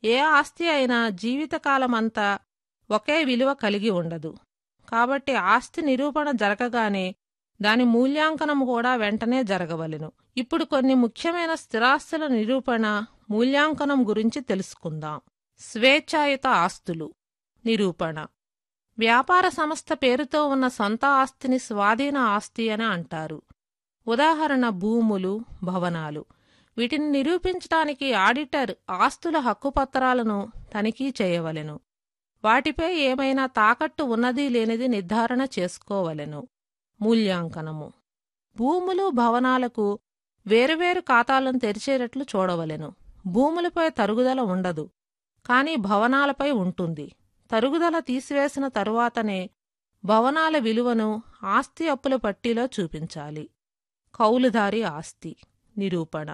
ఏ ఆస్తి అయినా జీవితకాలమంతా ఒకే విలువ కలిగి ఉండదు కాబట్టి ఆస్తి నిరూపణ జరగగానే దాని మూల్యాంకనం కూడా వెంటనే జరగవలెను ఇప్పుడు కొన్ని ముఖ్యమైన స్థిరాస్తుల నిరూపణ మూల్యాంకనం గురించి తెలుసుకుందాం స్వేచ్ఛాయుత ఆస్తులు నిరూపణ వ్యాపార సంస్థ పేరుతో ఉన్న సొంత ఆస్తిని స్వాధీన ఆస్తి అని అంటారు ఉదాహరణ భూములు భవనాలు వీటిని నిరూపించటానికి ఆడిటర్ ఆస్తుల హక్కుపత్రాలను తనిఖీ చేయవలెను వాటిపై ఏమైనా తాకట్టు ఉన్నది లేనిది నిర్ధారణ చేసుకోవలెను మూల్యాంకనము భూములు భవనాలకు వేరువేరు ఖాతాలను తెరిచేటట్లు చూడవలెను భూములపై తరుగుదల ఉండదు కాని భవనాలపై ఉంటుంది తరుగుదల తీసివేసిన తరువాతనే భవనాల విలువను ఆస్తి అప్పుల పట్టీలో చూపించాలి కౌలుదారి ఆస్తి నిరూపణ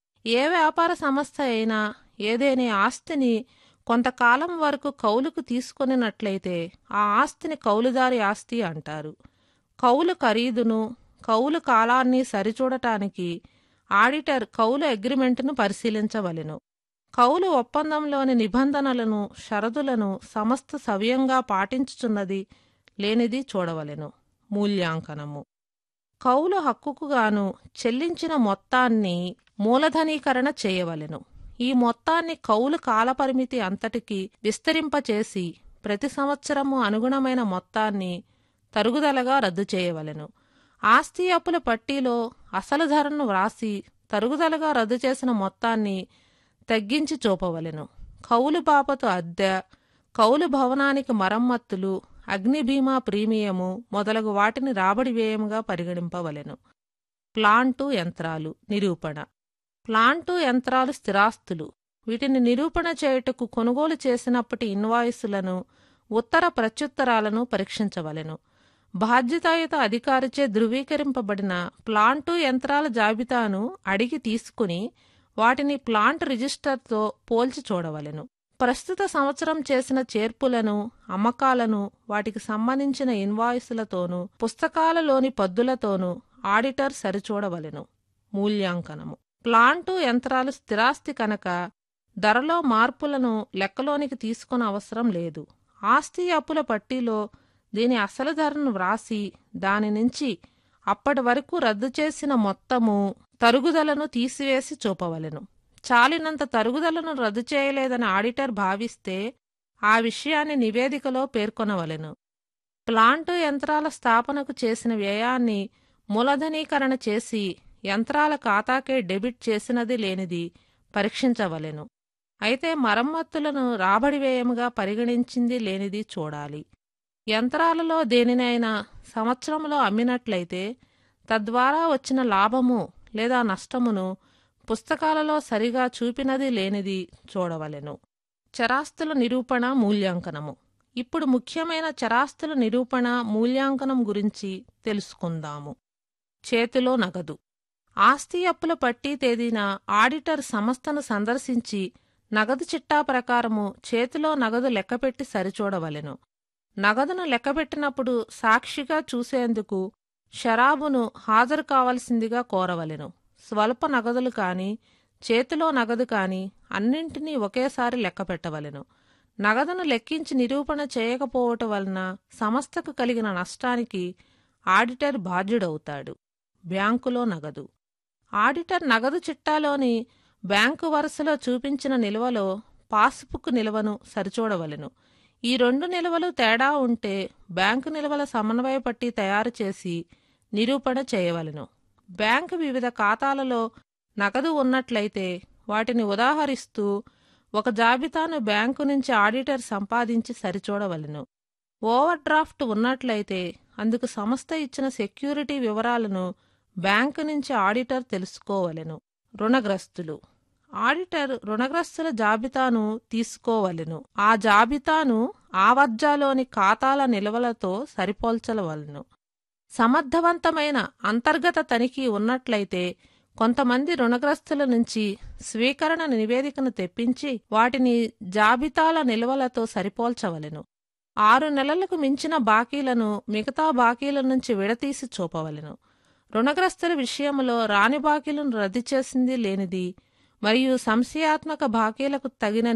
ఏ వ్యాపార సంస్థ అయినా ఏదేని ఆస్తిని కొంతకాలం వరకు కౌలుకు తీసుకొనినట్లయితే ఆ ఆస్తిని కౌలుదారి ఆస్తి అంటారు కౌలు ఖరీదును కౌలు కాలాన్ని సరిచూడటానికి ఆడిటర్ కౌలు అగ్రిమెంటును పరిశీలించవలెను కౌలు ఒప్పందంలోని నిబంధనలను షరతులను సంస్థ సవ్యంగా పాటించుచున్నది లేనిది చూడవలెను మూల్యాంకనము కౌలు హక్కుకుగాను చెల్లించిన మొత్తాన్ని మూలధనీకరణ చేయవలెను ఈ మొత్తాన్ని కౌలు కాలపరిమితి అంతటికి విస్తరింపచేసి ప్రతి సంవత్సరము అనుగుణమైన మొత్తాన్ని తరుగుదలగా రద్దు చేయవలెను ఆస్తి అప్పుల పట్టీలో అసలు ధరను వ్రాసి తరుగుదలగా రద్దు చేసిన మొత్తాన్ని తగ్గించి చూపవలెను కౌలు బాపతు అద్దె కౌలు భవనానికి మరమ్మత్తులు అగ్ని బీమా ప్రీమియము మొదలగు వాటిని రాబడి వ్యయముగా పరిగణింపవలెను ప్లాంటు యంత్రాలు నిరూపణ ప్లాంటు యంత్రాలు స్థిరాస్తులు వీటిని నిరూపణ చేయుటకు కొనుగోలు చేసినప్పటి ఇన్వాయిసులను ఉత్తర ప్రత్యుత్తరాలను పరీక్షించవలెను బాధ్యతాయుత అధికారిచే ధృవీకరింపబడిన ప్లాంటు యంత్రాల జాబితాను అడిగి తీసుకుని వాటిని ప్లాంట్ రిజిస్టర్తో పోల్చి చూడవలెను ప్రస్తుత సంవత్సరం చేసిన చేర్పులను అమ్మకాలను వాటికి సంబంధించిన ఇన్వాయిసులతోనూ పుస్తకాలలోని పద్దులతోనూ ఆడిటర్ సరిచూడవలెను మూల్యాంకనము ప్లాంటు యంత్రాలు స్థిరాస్తి కనుక ధరలో మార్పులను లెక్కలోనికి తీసుకుని అవసరం లేదు ఆస్తి అప్పుల పట్టీలో దీని అసలు ధరను వ్రాసి దాని నుంచి అప్పటి వరకు రద్దు చేసిన మొత్తము తరుగుదలను తీసివేసి చూపవలెను చాలినంత తరుగుదలను రద్దు చేయలేదని ఆడిటర్ భావిస్తే ఆ విషయాన్ని నివేదికలో పేర్కొనవలెను ప్లాంటు యంత్రాల స్థాపనకు చేసిన వ్యయాన్ని మూలధనీకరణ చేసి యంత్రాల ఖాతాకే డెబిట్ చేసినది లేనిది పరీక్షించవలెను అయితే మరమ్మత్తులను రాబడి వ్యయముగా పరిగణించింది లేనిది చూడాలి యంత్రాలలో దేనినైనా సంవత్సరంలో అమ్మినట్లయితే తద్వారా వచ్చిన లాభము లేదా నష్టమును పుస్తకాలలో సరిగా చూపినది లేనిది చూడవలెను చరాస్తుల నిరూపణ మూల్యాంకనము ఇప్పుడు ముఖ్యమైన చరాస్తుల నిరూపణ మూల్యాంకనం గురించి తెలుసుకుందాము చేతిలో నగదు ఆస్తి అప్పుల పట్టీ తేదీన ఆడిటర్ సంస్థను సందర్శించి నగదు చిట్టా ప్రకారము చేతిలో నగదు లెక్కపెట్టి సరిచూడవలెను నగదును లెక్కబెట్టినప్పుడు సాక్షిగా చూసేందుకు షరాబును హాజరు కావలసిందిగా కోరవలెను స్వల్ప నగదులు కాని చేతిలో నగదు కాని అన్నింటినీ ఒకేసారి లెక్కపెట్టవలెను నగదును లెక్కించి నిరూపణ చేయకపోవటం వలన సంస్థకు కలిగిన నష్టానికి ఆడిటర్ బాధ్యుడవుతాడు బ్యాంకులో నగదు ఆడిటర్ నగదు చిట్టాలోని బ్యాంకు వరుసలో చూపించిన నిల్వలో పాస్బుక్ నిల్వను సరిచూడవలెను ఈ రెండు నిల్వలు తేడా ఉంటే బ్యాంకు నిల్వల సమన్వయ పట్టి తయారు చేసి నిరూపణ చేయవలెను బ్యాంకు వివిధ ఖాతాలలో నగదు ఉన్నట్లయితే వాటిని ఉదాహరిస్తూ ఒక జాబితాను బ్యాంకు నుంచి ఆడిటర్ సంపాదించి సరిచూడవలెను ఓవర్ డ్రాఫ్ట్ ఉన్నట్లయితే అందుకు సంస్థ ఇచ్చిన సెక్యూరిటీ వివరాలను బ్యాంకు నుంచి ఆడిటర్ తెలుసుకోవలెను రుణగ్రస్తులు ఆడిటర్ రుణగ్రస్తుల జాబితాను తీసుకోవలెను ఆ జాబితాను ఆవర్జాలోని ఖాతాల నిల్వలతో సరిపోల్చవలెను సమర్థవంతమైన అంతర్గత తనిఖీ ఉన్నట్లయితే కొంతమంది రుణగ్రస్తుల నుంచి స్వీకరణ నివేదికను తెప్పించి వాటిని జాబితాల నిల్వలతో సరిపోల్చవలెను ఆరు నెలలకు మించిన బాకీలను మిగతా బాకీల నుంచి విడతీసి చూపవలెను రుణగ్రస్తుల విషయంలో రాని బాకీలను రద్దు చేసింది లేనిది మరియు సంశయాత్మక బాకీలకు తగిన